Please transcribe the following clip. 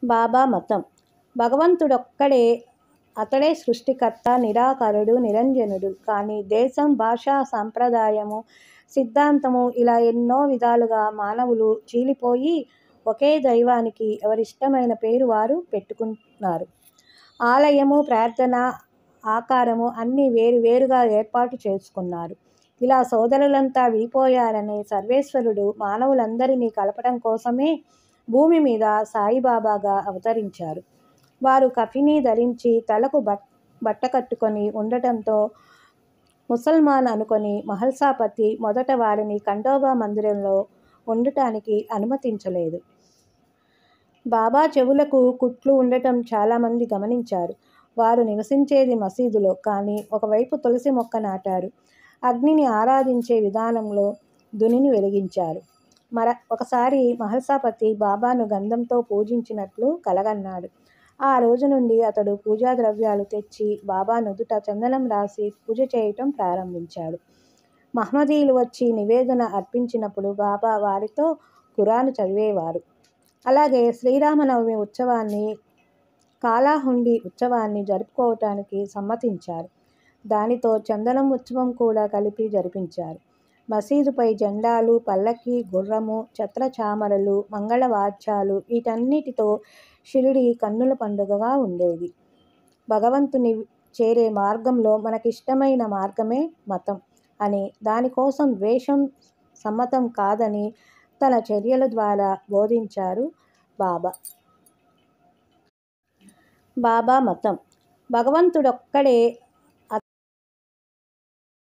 బాబా మతం భగవంతుడొక్కడే అతడే సృష్టికర్త నిరాకరుడు నిరంజనుడు కానీ దేశం భాష సంప్రదాయము సిద్ధాంతము ఇలా ఎన్నో విధాలుగా మానవులు చీలిపోయి ఒకే దైవానికి ఎవరిష్టమైన పేరు వారు పెట్టుకున్నారు ఆలయము ప్రార్థన ఆకారము అన్నీ వేరు వేరుగా ఏర్పాటు చేసుకున్నారు ఇలా సోదరులంతా విడిపోయారని సర్వేశ్వరుడు మానవులందరినీ కలపడం కోసమే భూమి మీద సాయిబాబాగా అవతరించారు వారు కఫిని ధరించి తలకు బట్ బట్ట కట్టుకొని ఉండటంతో ముసల్మాన్ అనుకొని మహల్సాపతి మొదట వారిని ఖండోబా మందిరంలో ఉండటానికి అనుమతించలేదు బాబా చెవులకు కుట్లు ఉండటం చాలామంది గమనించారు వారు నివసించేది మసీదులో కానీ ఒకవైపు తులసి మొక్క నాటారు అగ్నిని ఆరాధించే విధానంలో దునిని వెలిగించారు మర ఒకసారి మహల్సాపతి బాబాను గంధంతో పూజించినట్లు కలగన్నాడు ఆ రోజు నుండి అతడు పూజా ద్రవ్యాలు తెచ్చి బాబా నుదుట చందనం రాసి పూజ చేయటం ప్రారంభించాడు మహమ్మదీయులు వచ్చి నివేదన అర్పించినప్పుడు బాబా వారితో ఖురాను చదివేవారు అలాగే శ్రీరామనవమి ఉత్సవాన్ని కాలాహుండి ఉత్సవాన్ని జరుపుకోవటానికి సమ్మతించారు దానితో చందనం ఉత్సవం కూడా కలిపి జరిపించారు మసీదుపై జెండాలు పల్లకి గుర్రము ఛత్రచామరలు మంగళవాద్యాలు వీటన్నిటితో షిరిడి కన్నుల పండుగగా ఉండేది భగవంతుని చేరే మార్గంలో మనకిష్టమైన మార్గమే మతం అని దానికోసం ద్వేషం సమ్మతం కాదని తన చర్యల ద్వారా బోధించారు బాబా బాబా మతం భగవంతుడొక్కడే